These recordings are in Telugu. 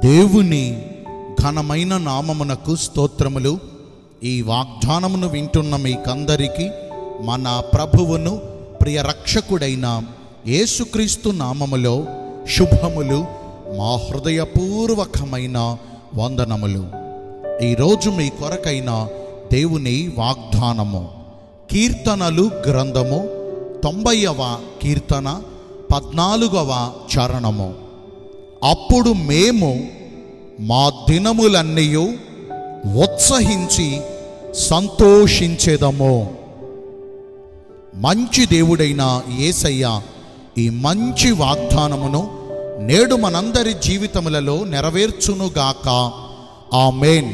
దేవుని ఘనమైన నామమునకు స్తోత్రములు ఈ వాగ్దానమును వింటున్న మీకందరికీ మన ప్రభువును ప్రియ రక్షకుడైన యేసుక్రీస్తు నామములో శుభములు మా హృదయపూర్వకమైన వందనములు ఈరోజు మీ కొరకైన దేవుని వాగ్దానము కీర్తనలు గ్రంథము తొంభైవ కీర్తన పద్నాలుగవ చరణము అప్పుడు మేము మా దినములన్నీ ఉత్సహించి సంతోషించేదము మంచి దేవుడైన యేసయ్య ఈ మంచి వాగ్దానమును నేడు మనందరి జీవితములలో నెరవేర్చునుగాక ఆమేన్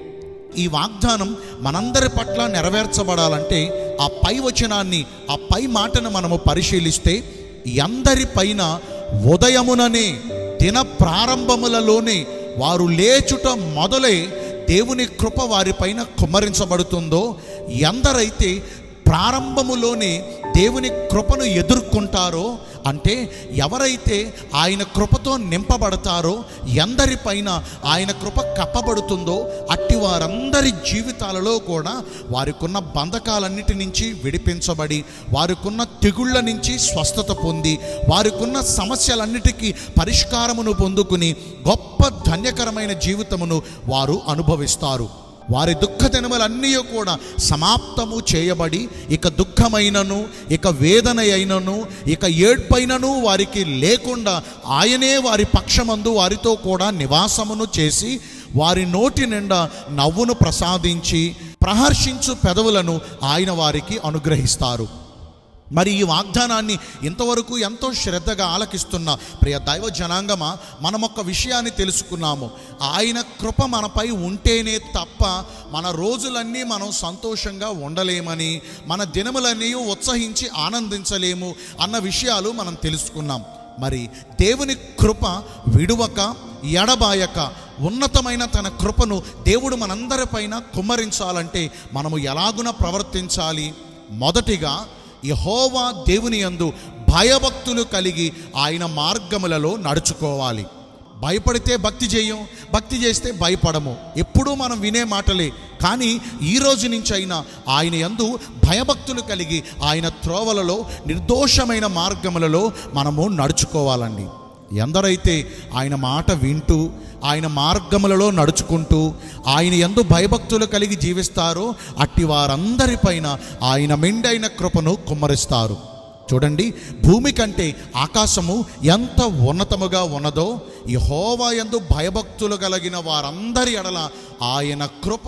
ఈ వాగ్దానం మనందరి పట్ల నెరవేర్చబడాలంటే ఆ పై వచనాన్ని ఆ పై మాటను మనము పరిశీలిస్తే అందరి పైన ఉదయముననే దిన ప్రారంభములలోనే వారు లేచుట మొదలై దేవుని కృప వారిపైన కుమ్మరించబడుతుందో ఎందరైతే ప్రారంభములోనే దేవుని కృపను ఎదుర్కొంటారో అంటే ఎవరైతే ఆయన కృపతో నింపబడతారో ఎందరిపైన ఆయన కృప కప్పబడుతుందో అట్టి వారందరి జీవితాలలో కూడా వారికున్న బంధకాలన్నిటి నుంచి విడిపించబడి వారికున్న తెగుళ్ళ నుంచి స్వస్థత పొంది వారికున్న సమస్యలన్నిటికీ పరిష్కారమును పొందుకుని గొప్ప ధన్యకరమైన జీవితమును వారు అనుభవిస్తారు వారి దుఃఖ దినములన్నీ కూడా సమాప్తము చేయబడి ఇక దుఃఖమైనను ఇక వేదన అయినను ఇక ఏడ్పైనను వారికి లేకుండా ఆయనే వారి పక్షమందు వారితో కూడా నివాసమును చేసి వారి నోటి నిండా నవ్వును ప్రసాదించి ప్రహర్షించు పెదవులను ఆయన వారికి అనుగ్రహిస్తారు మరి ఈ వాగ్దానాన్ని ఇంతవరకు ఎంతో శ్రద్ధగా ఆలకిస్తున్న ప్రియ దైవ జనాంగమా మనం ఒక విషయాన్ని తెలుసుకున్నాము ఆయన కృప మనపై ఉంటేనే తప్ప మన రోజులన్నీ మనం సంతోషంగా ఉండలేమని మన దినములన్నీ ఉత్సహించి ఆనందించలేము అన్న విషయాలు మనం తెలుసుకున్నాం మరి దేవుని కృప విడువక ఎడబాయక ఉన్నతమైన తన కృపను దేవుడు మనందరిపైన కుమ్మరించాలంటే మనము ఎలాగున ప్రవర్తించాలి మొదటిగా యహోవా దేవుని యందు భయభక్తులు కలిగి ఆయన మార్గములలో నడుచుకోవాలి భయపడితే భక్తి చేయం భక్తి చేస్తే భయపడము ఎప్పుడూ మనం వినే మాటలే కానీ ఈ రోజు నుంచి అయినా ఆయన యందు భయభక్తులు కలిగి ఆయన త్రోవలలో నిర్దోషమైన మార్గములలో మనము నడుచుకోవాలండి ఎందరైతే ఆయన మాట వింటూ ఆయన మార్గములలో నడుచుకుంటూ ఆయన ఎందు భయభక్తులు కలిగి జీవిస్తారో అట్టి వారందరిపైన ఆయన మెండైన కృపను కుమ్మరిస్తారు చూడండి భూమి కంటే ఆకాశము ఎంత ఉన్నతముగా ఉన్నదో యహోవా యందు భయభక్తులు కలిగిన వారందరి ఎడల ఆయన కృప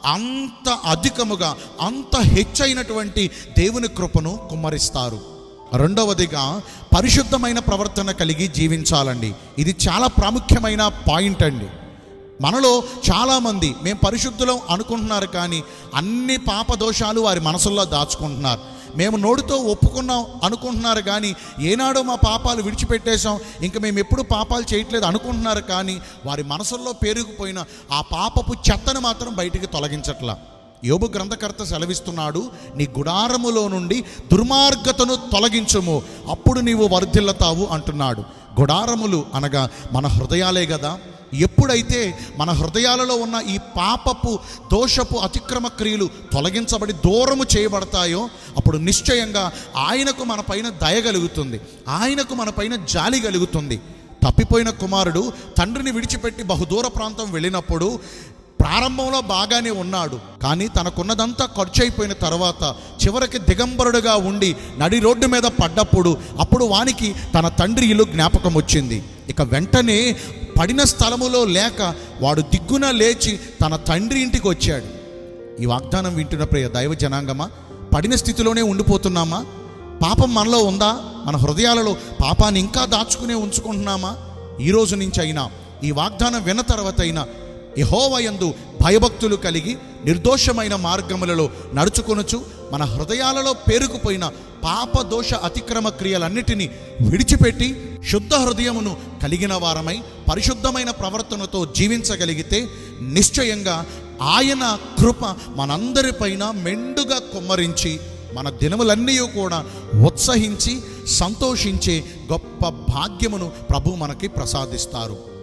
అంత అధికముగా అంత హెచ్చైనటువంటి దేవుని కృపను కుమ్మరిస్తారు రెండవదిగా పరిశుద్ధమైన ప్రవర్తన కలిగి జీవించాలండి ఇది చాలా ప్రాముఖ్యమైన పాయింట్ అండి మనలో చాలామంది మేము పరిశుద్ధులం అనుకుంటున్నారు కానీ అన్ని పాప దోషాలు వారి మనసుల్లో దాచుకుంటున్నారు మేము నోటితో ఒప్పుకున్నాం అనుకుంటున్నారు కానీ ఏనాడో మా పాపాలు విడిచిపెట్టేశాం ఇంకా మేము ఎప్పుడు పాపాలు చేయట్లేదు అనుకుంటున్నారు కానీ వారి మనసుల్లో పేరుకుపోయిన ఆ పాపపు చెత్తను మాత్రం బయటికి తొలగించట్లా యోబు గ్రంథకర్త సెలవిస్తున్నాడు నీ గుడారములో నుండి దుర్మార్గతను తొలగించుము అప్పుడు నీవు వర్ధిల్లతావు అంటున్నాడు గుడారములు అనగా మన హృదయాలే కదా ఎప్పుడైతే మన హృదయాలలో ఉన్న ఈ పాపపు దోషపు అతిక్రమ క్రియలు తొలగించబడి దూరము చేయబడతాయో అప్పుడు నిశ్చయంగా ఆయనకు మన పైన దయ కలుగుతుంది ఆయనకు మన పైన జాలి కలుగుతుంది తప్పిపోయిన కుమారుడు తండ్రిని విడిచిపెట్టి బహుదూర ప్రాంతం వెళ్ళినప్పుడు ప్రారంభంలో బాగానే ఉన్నాడు కానీ తనకున్నదంతా ఖర్చు అయిపోయిన తర్వాత చివరికి దిగంబరుడుగా ఉండి నడి రోడ్డు మీద పడ్డప్పుడు అప్పుడు వానికి తన తండ్రి ఇల్లు జ్ఞాపకం వచ్చింది ఇక వెంటనే పడిన స్థలములో లేక వాడు దిగ్గున లేచి తన తండ్రి ఇంటికి వచ్చాడు ఈ వాగ్దానం వింటున్న ప్రియ దైవ జనాంగమా పడిన స్థితిలోనే ఉండిపోతున్నామా పాపం మనలో ఉందా మన హృదయాలలో పాపాన్ని ఇంకా దాచుకునే ఉంచుకుంటున్నామా ఈ రోజు నుంచి అయినా ఈ వాగ్దానం విన్న తర్వాత అయినా యహోవయందు భయభక్తులు కలిగి నిర్దోషమైన మార్గములలో నడుచుకొనొచ్చు మన హృదయాలలో పేరుకుపోయిన పాప దోష అతిక్రమ క్రియలన్నిటినీ విడిచిపెట్టి శుద్ధ హృదయమును కలిగిన వారమై పరిశుద్ధమైన ప్రవర్తనతో జీవించగలిగితే నిశ్చయంగా ఆయన కృప మనందరిపైన మెండుగా కుమ్మరించి మన దినములన్నీ కూడా ఉత్సహించి సంతోషించే గొప్ప భాగ్యమును ప్రభు మనకి ప్రసాదిస్తారు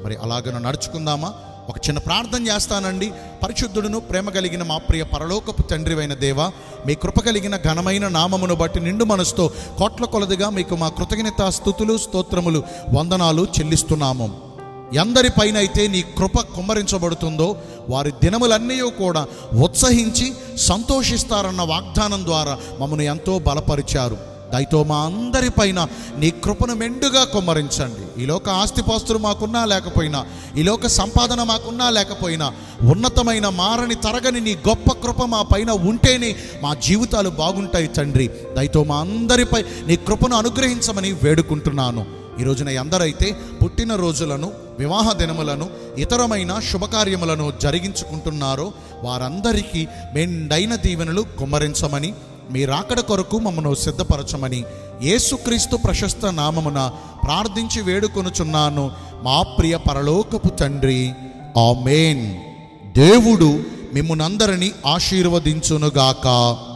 మరి అలాగను నడుచుకుందామా ఒక చిన్న ప్రార్థన చేస్తానండి పరిశుద్ధుడును ప్రేమ కలిగిన మా ప్రియ పరలోకపు తండ్రివైన దేవ మీ కృప కలిగిన ఘనమైన నామమును బట్టి నిండు మనసుతో కోట్ల కొలదిగా మీకు మా కృతజ్ఞత స్థుతులు స్తోత్రములు వందనాలు చెల్లిస్తున్నాము ఎందరిపైన అయితే నీ కృప కుమ్మరించబడుతుందో వారి దినములన్నీ కూడా ఉత్సహించి సంతోషిస్తారన్న వాగ్దానం ద్వారా మమ్మల్ని ఎంతో బలపరిచారు దయతో మా అందరిపైన నీ కృపను మెండుగా కుమ్మరించండి ఈ లోక ఆస్తిపాస్తులు మాకున్నా లేకపోయినా ఈ లోక సంపాదన మాకున్నా లేకపోయినా ఉన్నతమైన మారని తరగని నీ గొప్ప కృప మా పైన ఉంటేనే మా జీవితాలు బాగుంటాయి తండ్రి దయతో మా అందరిపై నీ కృపను అనుగ్రహించమని వేడుకుంటున్నాను ఈ రోజున ఎందరైతే పుట్టిన రోజులను వివాహ దినములను ఇతరమైన శుభకార్యములను జరిగించుకుంటున్నారో వారందరికీ మెండైన దీవెనలు కుమ్మరించమని మీ రాకడ కొరకు మమ్మను సిద్ధపరచమని యేసుక్రీస్తు ప్రశస్త నామమున ప్రార్థించి వేడుకొనుచున్నాను మా ప్రియ పరలోకపు తండ్రి ఆమేన్ దేవుడు మిమ్మునందరినీ ఆశీర్వదించునుగాక